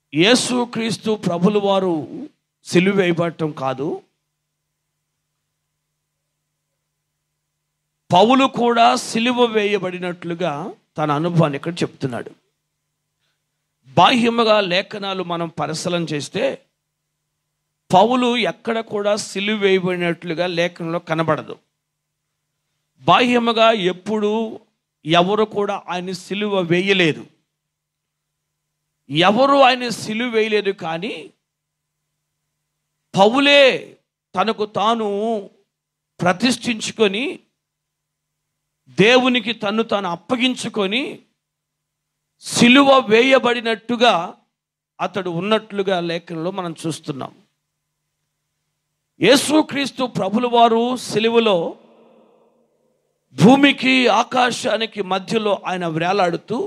యేసుక్రీస్తు ప్రభులు వారు సిలువ వేయబడటం కాదు పౌలు కూడా సిలువ వేయబడినట్లుగా తన అనుభవాన్ని ఇక్కడ చెప్తున్నాడు బాహ్యముగా లేఖనాలు మనం పరిశీలన చేస్తే పౌలు ఎక్కడ కూడా సిలువ వేయబడినట్లుగా లేఖనంలో కనబడదు బాహ్యముగా ఎప్పుడు ఎవరు కూడా ఆయన సిలువ వేయలేదు ఎవరు ఆయన సిలువ వేయలేదు కానీ పౌలే తనకు తాను ప్రతిష్ఠించుకొని దేవునికి తన్ను తాను అప్పగించుకొని సిలువ వేయబడినట్టుగా అతడు ఉన్నట్లుగా లేఖనంలో మనం చూస్తున్నాం యేసుక్రీస్తు ప్రభుల వారు సిలువలో భూమికి ఆకాశానికి మధ్యలో ఆయన వేలాడుతూ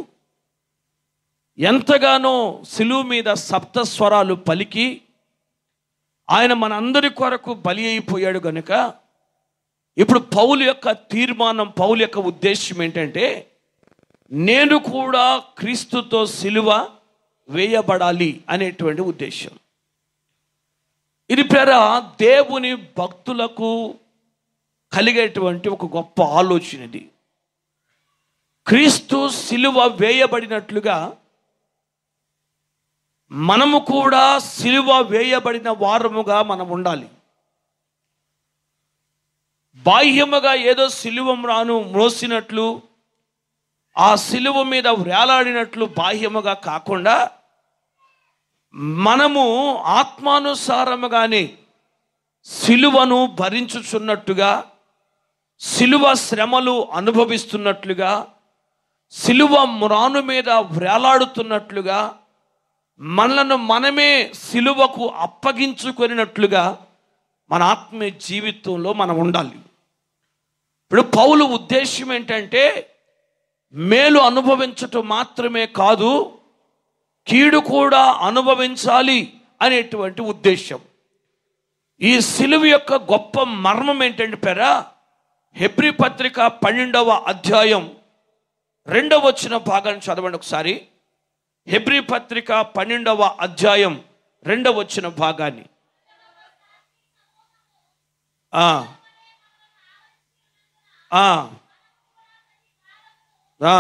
ఎంతగానో సిలువు మీద సప్త స్వరాలు పలికి ఆయన మనందరి కొరకు బలి అయిపోయాడు గనుక ఇప్పుడు పౌలు యొక్క తీర్మానం పౌలు యొక్క ఉద్దేశం ఏంటంటే నేను కూడా క్రీస్తుతో సిలువ వేయబడాలి అనేటువంటి ఉద్దేశం ఇది పేర దేవుని భక్తులకు కలిగేటువంటి ఒక గొప్ప ఆలోచన ఇది క్రీస్తు సిలువ వేయబడినట్లుగా మనము కూడా సిలువ వేయబడిన వారముగా మనం ఉండాలి బాహ్యముగా ఏదో సిలువ రాను మ్రోసినట్లు ఆ సిలువ మీద వేలాడినట్లు బాహ్యముగా కాకుండా మనము ఆత్మానుసారముగానే సిలువను భరించుచున్నట్టుగా సిలువ శ్రమలు అనుభవిస్తున్నట్లుగా సిలువ మ్రాను మీద వేలాడుతున్నట్లుగా మనలను మనమే సిలువకు అప్పగించుకొనినట్లుగా మన ఆత్మీయ జీవితంలో మనం ఉండాలి ఇప్పుడు పౌలు ఉద్దేశం ఏంటంటే మేలు అనుభవించటం మాత్రమే కాదు కీడు కూడా అనుభవించాలి అనేటువంటి ఉద్దేశం ఈ సిలువ యొక్క గొప్ప మర్మం ఏంటంటే పెరా హెబ్రి పత్రిక పన్నెండవ అధ్యాయం రెండవ వచ్చిన భాగాన్ని చదవండి ఒకసారి హెబ్రి పత్రిక పన్నెండవ అధ్యాయం రెండవ వచ్చిన భాగాన్ని ఆ. ఆ. ఆ.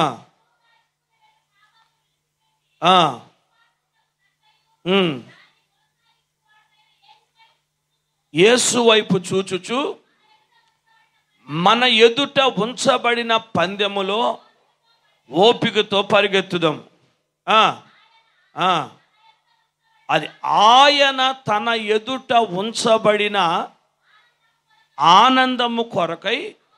ఆ. ఉమ్. యేసు వైపు చూచుచు మన ఎదుట ఉంచబడిన పందెములో ఓపికతో పరిగెత్తుదాం ఆ, ఆ. అది ఆయన తన ఎదుట ఉంచబడిన ఆనందము కొరకై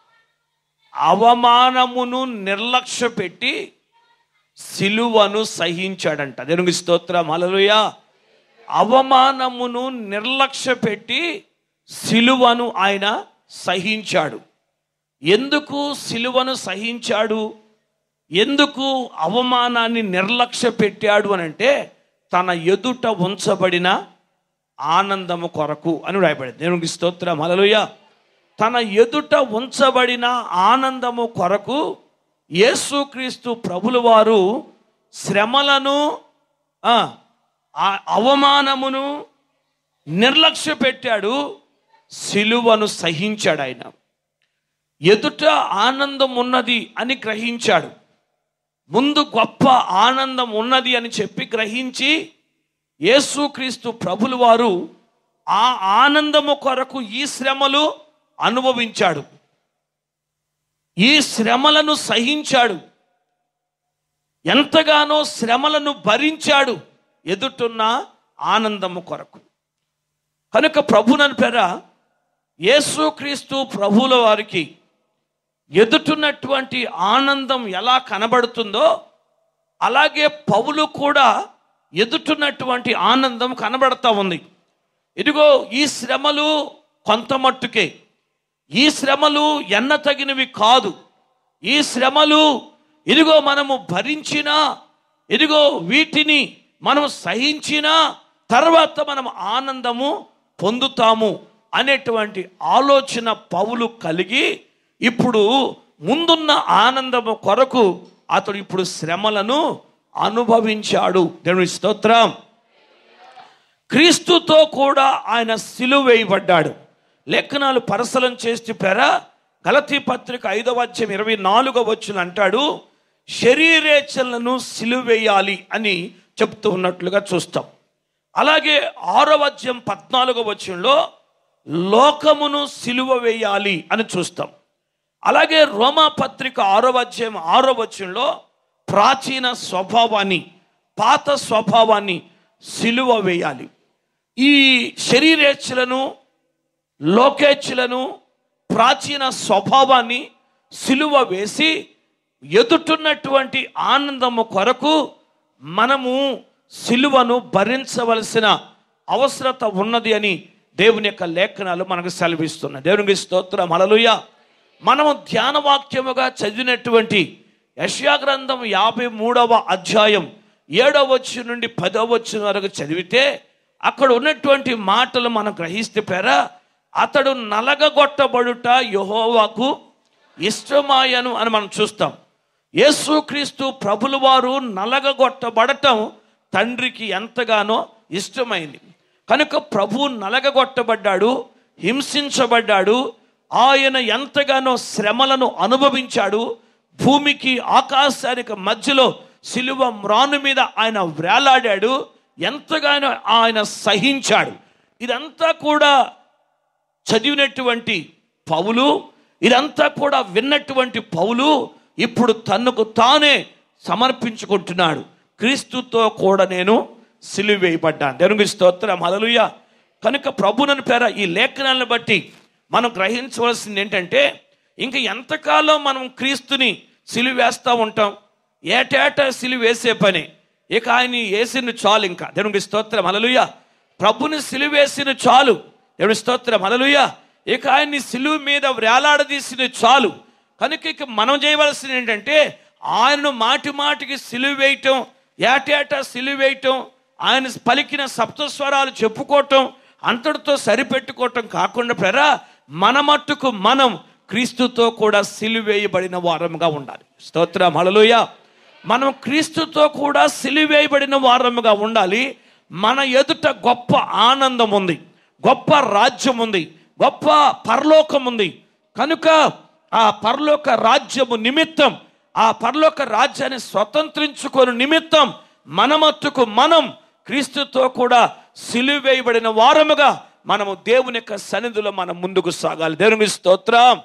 అవమానమును నిర్లక్ష్య పెట్టి సిలువను సహించాడంట దేవునికి స్తోత్రం హల్లెలూయా అవమానమును నిర్లక్ష్య పెట్టి సిలువను ఆయన సహించాడు ఎందుకు సిలువను సహించాడు ఎందుకు అవమానాన్ని నిర్లక్ష్య పెట్టాడు అని అంటే తన ఎదుట ఉంచబడిన ఆనందము కొరకు అని రాయబడింది దేవునికి స్తోత్రం హల్లెలూయా తన ఎదుట ఉంచబడిన ఆనందము కొరకు యేసుక్రీస్తు ప్రభుల వారు శ్రమలను ఆ, ఆ అవమానమును నిర్లక్ష్య పెట్టాడు సిలువను సహించాడు ఆయన ఎదుట ఆనందం ఉన్నది అని గ్రహించాడు ముందు గొప్ప ఆనందం ఉన్నది అని చెప్పి గ్రహించి యేసుక్రీస్తు ప్రభులు వారు ఆ ఆనందము కొరకు ఈ శ్రమలు అనుభవించాడు ఈ శ్రమలను సహించాడు ఎంతగానో శ్రమలను భరించాడు ఎదుటున్న ఆనందము కొరకు కనుక ప్రభునని పేర యేసుక్రీస్తు ప్రభుల వారికి ఎదుటున్నటువంటి ఆనందం ఎలా కనబడుతుందో అలాగే పౌలు కూడా ఎదుటున్నటువంటి ఆనందం కనబడతా ఉంది ఇదిగో ఈ శ్రమలు కొంత మట్టుకే ఈ శ్రమలు ఎన్న తగినవి కాదు ఈ శ్రమలు ఇదిగో మనము భరించినా ఇదిగో వీటిని మనం సహించినా తర్వాత మనం ఆనందము పొందుతాము అనేటువంటి ఆలోచన పౌలు కలిగి ఇప్పుడు ముందున్న ఆనందము కొరకు అతడు ఇప్పుడు శ్రమలను అనుభవించాడు దేవుని స్తోత్రం క్రీస్తుతో కూడా ఆయన సిలువ వేయబడ్డాడు లేఖనాలు పరసలం చేసి పెరా గలతీ పత్రిక ఐదవ అధ్యాయం ఇరవై నాలుగవ వచ్చిన అంటాడు శరీరేచ్ఛలను సిలువేయాలి అని చెప్తూ ఉన్నట్లుగా చూస్తాం అలాగే ఆరవ అధ్యాయం పద్నాలుగవ వచనంలో లోకమును సిలువ వేయాలి అని చూస్తాం అలాగే రోమా పత్రిక ఆరవ అధ్యాయం ఆరో వచనంలో ప్రాచీన స్వభావాన్ని పాత స్వభావాన్ని సిలువ వేయాలి ఈ శరీరేచ్ఛలను లోకేచ్ఛలను ప్రాచీన స్వభావాన్ని సిలువ వేసి ఎదుటున్నటువంటి ఆనందము కొరకు మనము సిలువను భరించవలసిన అవసరత ఉన్నది అని దేవుని యొక్క లేఖనాలు మనకు సెలవిస్తున్నాయి దేవునికి స్తోత్రం హల్లెలూయ మనము ధ్యాన వాక్యముగా చదివినటువంటి యష్యా గ్రంథం యాభై మూడవ అధ్యాయం ఏడవ వచ్చి నుండి పదవ వచ్చిన వరకు చదివితే అక్కడ ఉన్నటువంటి మాటలు మనం గ్రహిస్తే పేరా అతడు నలగగొట్టబడుట యహోవాకు ఇష్టమాయను అని మనం చూస్తాం యేసుక్రీస్తు ప్రభులు వారు నలగగొట్టబడటం తండ్రికి ఎంతగానో ఇష్టమైంది కనుక ప్రభు నలగగొట్టబడ్డాడు హింసించబడ్డాడు ఆయన ఎంతగానో శ్రమలను అనుభవించాడు భూమికి ఆకాశానికి మధ్యలో సిలువ మ్రాను మీద ఆయన వేలాడాడు ఎంతగానో ఆయన సహించాడు ఇదంతా కూడా చదివినటువంటి పౌలు ఇదంతా కూడా విన్నటువంటి పౌలు ఇప్పుడు తన్నుకు తానే సమర్పించుకుంటున్నాడు క్రీస్తుతో కూడా నేను సిలువేయబడ్డాను దేవునికి స్తోత్రం హల్లెలూయ కనుక ప్రభునని పేర ఈ లేఖనాలను బట్టి మనం గ్రహించవలసింది ఏంటంటే ఇంకా ఎంతకాలం మనం క్రీస్తుని సిలువేస్తూ ఉంటాం ఏటేటా సిలువ వేసే పని ఇక ఆయన వేసిన చాలు ఇంకా దేవునికి స్తోత్రం హల్లెలూయ ప్రభుని సిలువేసిన చాలు దేవుని స్తోత్రం హల్లెలూయ ఇక ఆయన్ని సిలువ మీద వేలాడదీసిన చాలు కనుక ఇక మనం చేయవలసింది ఏంటంటే ఆయనను మాటి మాటికి సిలువ వేయటం ఏటేటా సిలువ వేయటం ఆయన పలికిన సప్తస్వరాలు చెప్పుకోవటం అంతటితో సరిపెట్టుకోవటం కాకుండా ప్రరా మన మట్టుకు మనం క్రీస్తుతో కూడా సిలువేయబడిన వారముగా ఉండాలి స్తోత్రం హల్లెలూయా మనం క్రీస్తుతో కూడా సిలువేయబడిన వారముగా ఉండాలి మన ఎదుట గొప్ప ఆనందం ఉంది గొప్ప రాజ్యం ఉంది గొప్ప పరలోకం ఉంది కనుక ఆ పరలోక రాజ్యము నిమిత్తం ఆ పరలోక రాజ్యాన్ని స్వతంత్రించుకొని నిమిత్తం మన మట్టుకు మనం క్రీస్తుతో కూడా సిలువేయబడిన వారముగా మనము దేవుని యొక్క సన్నిధిలో మనం ముందుకు సాగాలి దేవునికి స్తోత్రం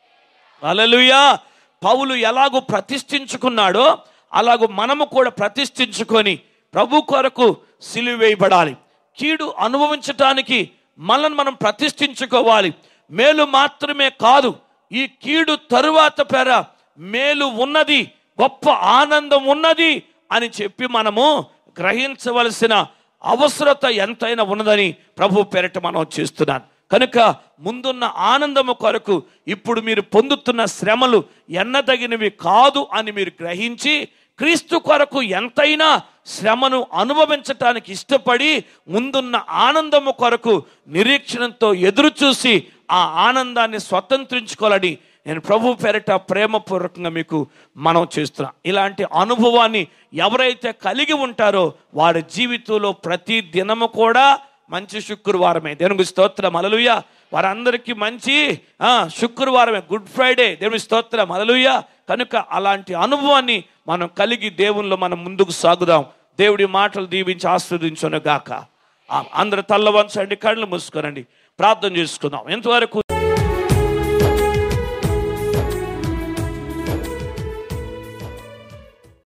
అలలుయా పౌలు ఎలాగూ ప్రతిష్ఠించుకున్నాడో అలాగూ మనము కూడా ప్రతిష్ఠించుకొని ప్రభు కొరకు సిలువేయబడాలి కీడు అనుభవించటానికి మనల్ని మనం ప్రతిష్ఠించుకోవాలి మేలు మాత్రమే కాదు ఈ కీడు తరువాత పేర మేలు ఉన్నది గొప్ప ఆనందం ఉన్నది అని చెప్పి మనము గ్రహించవలసిన అవసరత ఎంతైనా ఉన్నదని ప్రభు పేరట మనం చేస్తున్నాను కనుక ముందున్న ఆనందము కొరకు ఇప్పుడు మీరు పొందుతున్న శ్రమలు ఎన్నదగినవి కాదు అని మీరు గ్రహించి క్రీస్తు కొరకు ఎంతైనా శ్రమను అనుభవించటానికి ఇష్టపడి ముందున్న ఆనందము కొరకు నిరీక్షణతో ఎదురు చూసి ఆ ఆనందాన్ని స్వతంత్రించుకోవాలని నేను ప్రభు పేరిట ప్రేమపూర్వకంగా మీకు మనం చేస్తున్నా ఇలాంటి అనుభవాన్ని ఎవరైతే కలిగి ఉంటారో వారి జీవితంలో ప్రతి దినము కూడా మంచి శుక్రవారమే దేవునికి స్తోత్రం అలలుయ వారందరికీ మంచి ఆ, శుక్రవారమే గుడ్ ఫ్రైడే దేవుని స్తోత్రం అలలుయ కనుక అలాంటి అనుభవాన్ని మనం కలిగి దేవుల్లో మనం ముందుకు సాగుదాం దేవుడి మాటలు దీవించి ఆస్వాదించును గాక ఆ, అందరు తల్ల వంచండి కళ్ళు మూసుకోనండి ప్రార్థన చేసుకుందాం ఎంతవరకు